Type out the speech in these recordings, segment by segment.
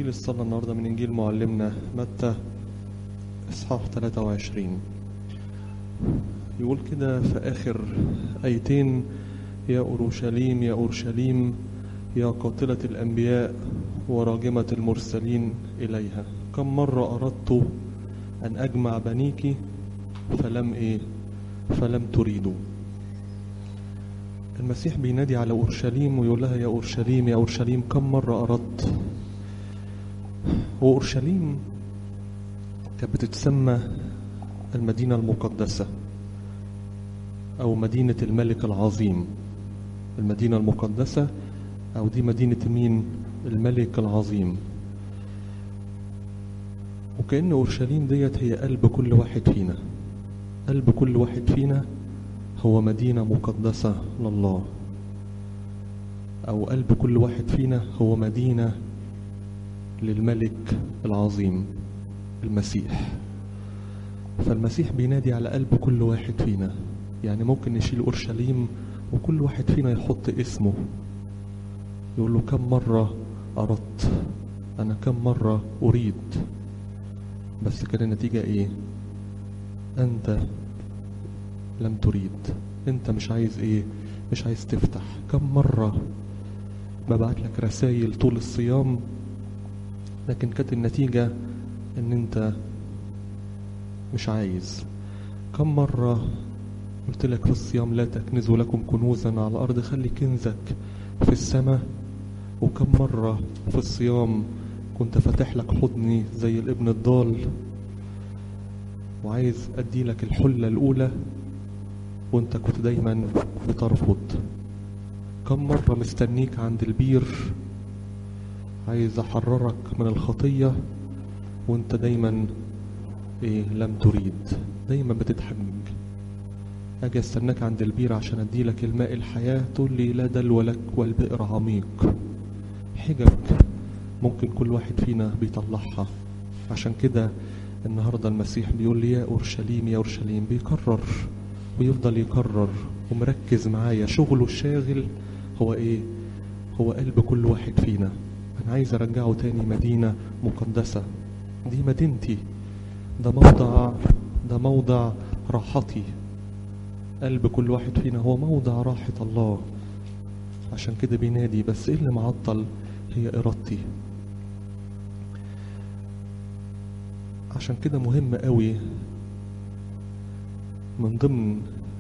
إنجيل الصلاة النهاردة من إنجيل معلمنا متى إصحاح 23 يقول كده في آخر آيتين يا أورشليم يا أورشليم يا قاتلة الأنبياء وراجمة المرسلين إليها كم مرة أردت أن أجمع بنيك فلم إيه فلم تريدوا المسيح بينادي على أورشليم ويقول لها يا أورشليم يا أورشليم كم مرة أردت وأورشليم كانت بتتسمى المدينة المقدسة أو مدينة الملك العظيم المدينة المقدسة أو دي مدينة مين الملك العظيم وكأن أورشليم ديت هي قلب كل واحد فينا قلب كل واحد فينا هو مدينة مقدسة لله أو قلب كل واحد فينا هو مدينة للملك العظيم المسيح فالمسيح بينادي على قلب كل واحد فينا يعني ممكن نشيل أورشليم وكل واحد فينا يحط اسمه يقول له كم مرة أردت أنا كم مرة أريد بس كان النتيجة إيه أنت لم تريد أنت مش عايز إيه مش عايز تفتح كم مرة ببعت لك رسائل طول الصيام لكن كانت النتيجة ان انت مش عايز كم مرة قلت لك في الصيام لا تكنزوا لكم كنوزا على الأرض خلي كنزك في السماء وكم مرة في الصيام كنت فاتح لك حضني زي الابن الضال وعايز أدي لك الحلة الأولى وانت كنت دايما بترفض كم مرة مستنيك عند البير عايز احررك من الخطية وانت دايما ايه لم تريد دايما بتتحجج اجي استناك عند البير عشان اديلك الماء الحياة تقول لي لا دلو لك والبئر عميق حجج ممكن كل واحد فينا بيطلعها عشان كده النهاردة المسيح بيقول لي يا أورشليم يا أورشليم بيكرر ويفضل يكرر ومركز معايا شغله الشاغل هو ايه هو قلب كل واحد فينا انا عايز ارجعه تاني مدينة مقدسة دي مدينتي ده موضع ده موضع راحتي قلب كل واحد فينا هو موضع راحة الله عشان كده بينادي بس ايه اللي معطل هي ارادتي عشان كده مهم قوي من ضمن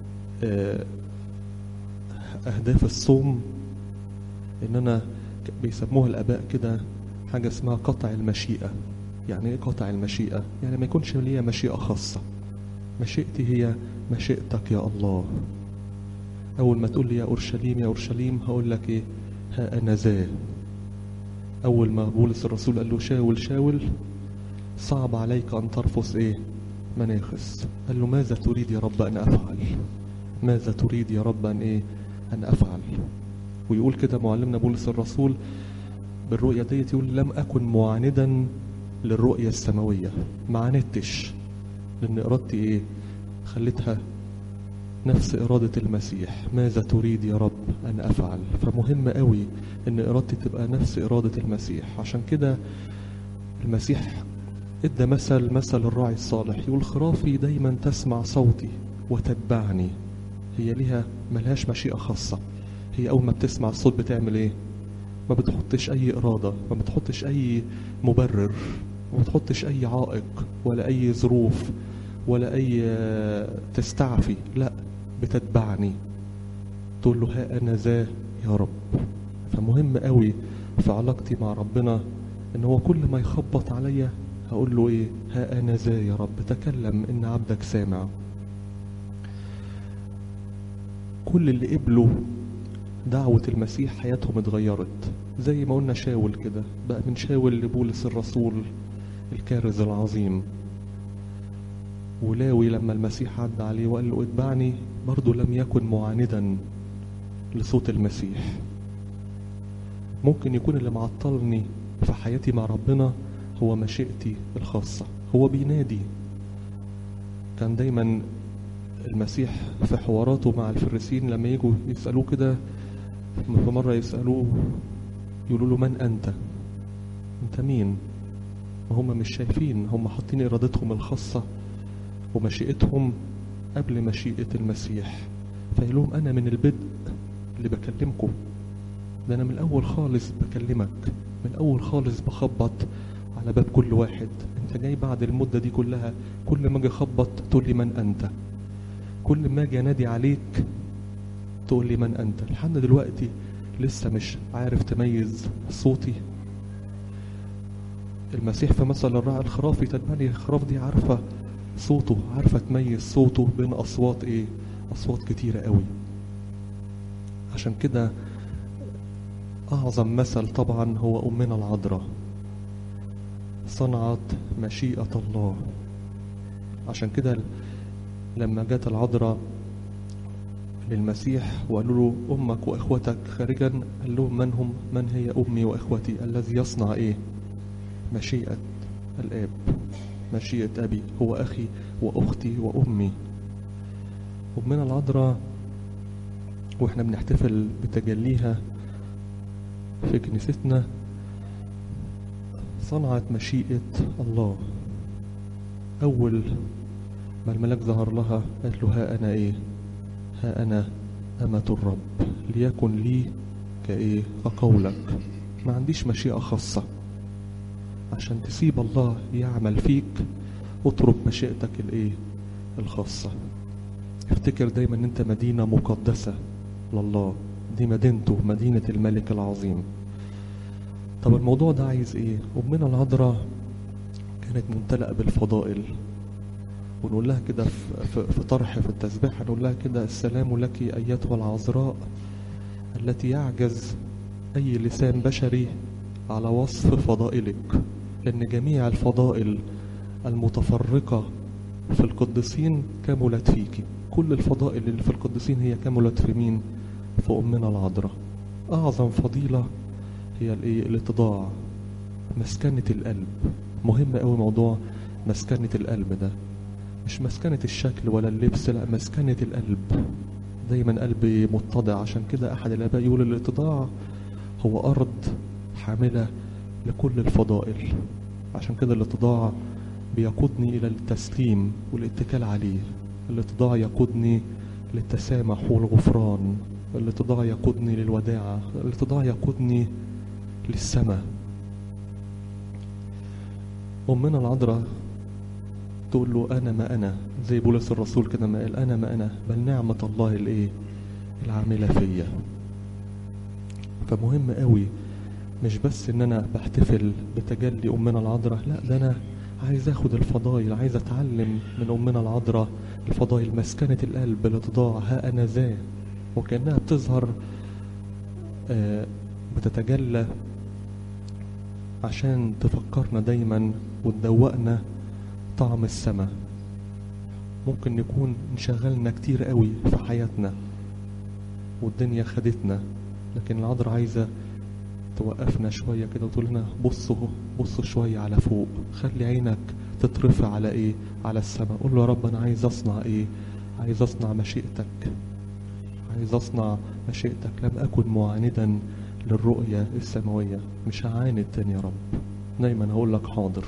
اهداف الصوم ان انا بيسموها الاباء كده حاجه اسمها قطع المشيئه يعني ايه قطع المشيئه يعني ما يكونش ليا مشيئه خاصه مشيئتي هي مشيئتك يا الله اول ما تقول لي يا اورشليم يا اورشليم هقول لك ايه ها انا ذا اول ما بولس الرسول قال له شاول شاول صعب عليك ان ترفض ايه مناخس قال له ماذا تريد يا رب ان افعل ماذا تريد يا رب ان ايه ان افعل ويقول كده معلمنا بولس الرسول بالرؤية ديت يقول لم أكن معاندا للرؤية السماوية ما عاندتش لأن إرادتي إيه خليتها نفس إرادة المسيح ماذا تريد يا رب أن أفعل فمهم قوي أن إرادتي تبقى نفس إرادة المسيح عشان كده المسيح ادى مثل مثل الراعي الصالح يقول خرافي دايما تسمع صوتي وتتبعني هي ليها ملهاش مشيئة خاصة هي أول ما بتسمع الصوت بتعمل إيه؟ ما بتحطش أي إرادة ما بتحطش أي مبرر ما بتحطش أي عائق ولا أي ظروف ولا أي تستعفي لا بتتبعني تقول له ها أنا ذا يا رب فمهم قوي في علاقتي مع ربنا إن هو كل ما يخبط عليا هقول له إيه ها أنا ذا يا رب تكلم إن عبدك سامع كل اللي قبلوا دعوة المسيح حياتهم اتغيرت زي ما قلنا شاول كده بقى من شاول لبولس الرسول الكارز العظيم ولاوي لما المسيح عدى عليه وقال له اتبعني برضه لم يكن معاندا لصوت المسيح ممكن يكون اللي معطلني في حياتي مع ربنا هو مشيئتي الخاصة هو بينادي كان دايما المسيح في حواراته مع الفريسين لما يجوا يسألوه كده فمرة يسألوه يقولوا له من أنت انت مين ما هم مش شايفين هم حاطين ارادتهم الخاصة ومشيئتهم قبل مشيئة المسيح فيقول لهم انا من البدء اللي بكلمكم ده انا من الاول خالص بكلمك من الاول خالص بخبط على باب كل واحد انت جاي بعد المدة دي كلها كل ما اجي اخبط تقول لي من انت كل ما اجي انادي عليك تقول لي من انت لحد دلوقتي لسه مش عارف تميز صوتي المسيح في مثل الراعي الخرافي تتبني الخراف دي عارفة صوته عارفة تميز صوته بين أصوات إيه أصوات كتيرة قوي عشان كده أعظم مثل طبعا هو أمنا العذراء صنعت مشيئة الله عشان كده لما جت العذراء للمسيح وقالوا له أمك وإخوتك خارجا قال لهم من هم من هي أمي وإخوتي الذي يصنع إيه مشيئة الآب مشيئة أبي هو أخي وأختي وأمي أمنا العذراء وإحنا بنحتفل بتجليها في كنيستنا صنعت مشيئة الله أول ما الملاك ظهر لها قالت له ها أنا إيه ها أنا أمة الرب ليكن لي كإيه كقولك ما عنديش مشيئة خاصة عشان تسيب الله يعمل فيك اترك مشيئتك الايه الخاصة افتكر دايما ان انت مدينة مقدسة لله دي مدينته مدينة الملك العظيم طب الموضوع ده عايز ايه امنا العذراء كانت ممتلئة بالفضائل ونقول لها كده في, في, في طرح في التسبيح نقول لها كده السلام لك ايتها العذراء التي يعجز اي لسان بشري على وصف فضائلك لأن جميع الفضائل المتفرقة في القديسين كملت فيك كل الفضائل اللي في القديسين هي كملت في مين في أمنا العذراء أعظم فضيلة هي الإيه الاتضاع مسكنة القلب مهم قوي موضوع مسكنة القلب ده مش مسكنة الشكل ولا اللبس لا مسكنة القلب دايما قلبي متضع عشان كده أحد الآباء يقول الاتضاع هو أرض حاملة لكل الفضائل عشان كده الاتضاع بيقودني إلى التسليم والاتكال عليه الاتضاع يقودني للتسامح والغفران الاتضاع يقودني للوداعة الاتضاع يقودني للسماء أمنا العذراء تقول له أنا ما أنا زي بولس الرسول كده ما قال أنا ما أنا بل نعمة الله الإيه العاملة فيا فمهم قوي مش بس ان انا بحتفل بتجلي امنا العذراء لا ده انا عايز اخد الفضائل عايز اتعلم من امنا العذراء الفضائل مسكنة القلب الاتضاع ها انا ذا وكانها بتظهر آه بتتجلى عشان تفكرنا دايما وتدوقنا طعم السماء ممكن نكون انشغلنا كتير قوي في حياتنا والدنيا خدتنا لكن العذراء عايزه توقفنا شوية كده وتقول لنا بصوا بصوا شوية على فوق خلي عينك تترفع على ايه على السماء قول له يا رب انا عايز اصنع ايه عايز اصنع مشيئتك عايز اصنع مشيئتك لم اكن معاندا للرؤية السماوية مش هعاند تاني يا رب دايما هقول لك حاضر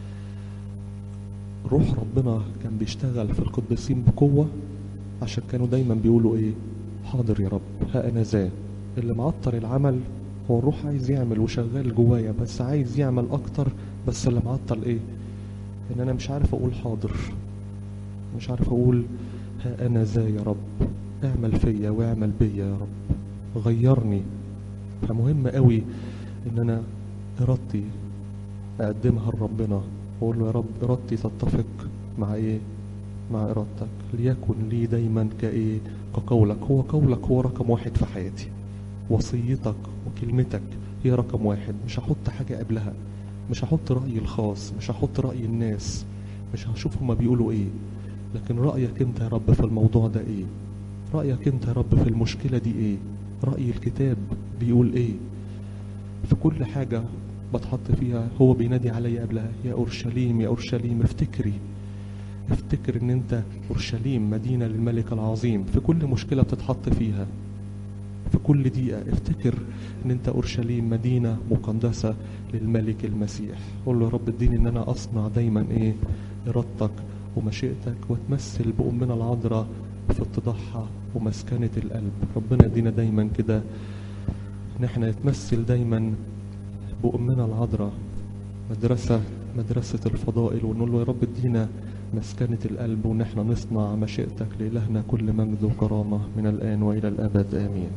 روح ربنا كان بيشتغل في القديسين بقوة عشان كانوا دايما بيقولوا ايه حاضر يا رب ها انا ذا اللي معطل العمل هو الروح عايز يعمل وشغال جوايا بس عايز يعمل اكتر بس اللي معطل ايه ان انا مش عارف اقول حاضر مش عارف اقول ها انا ذا يا رب اعمل فيا واعمل بيا يا رب غيرني فمهم قوي ان انا ارادتي اقدمها لربنا واقول له يا رب ارادتي تتفق مع ايه مع ارادتك ليكن لي دايما كايه كقولك هو قولك هو رقم واحد في حياتي وصيتك وكلمتك هي رقم واحد مش هحط حاجة قبلها مش هحط رأيي الخاص مش هحط رأي الناس مش هشوف هما بيقولوا ايه لكن رأيك انت يا رب في الموضوع ده ايه رأيك انت يا رب في المشكلة دي ايه رأي الكتاب بيقول ايه في كل حاجة بتحط فيها هو بينادي عليا قبلها يا أورشليم يا أورشليم افتكري افتكر ان انت أورشليم مدينة للملك العظيم في كل مشكلة بتتحط فيها في كل دقيقة افتكر ان انت اورشليم مدينة مقدسة للملك المسيح قول له يا رب اديني ان انا اصنع دايما ايه ارادتك ومشيئتك واتمثل بأمنا العذراء في اتضاعها ومسكنة القلب ربنا يدينا دايما كده ان احنا نتمثل دايما بأمنا العذراء مدرسة مدرسة الفضائل ونقول له يا رب ادينا مسكنة القلب وان احنا نصنع مشيئتك لإلهنا كل مجد وكرامة من الآن وإلى الأبد آمين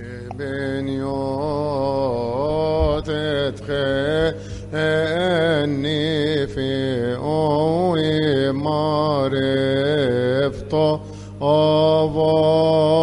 بنيوت تخني في أوي معرفته أبا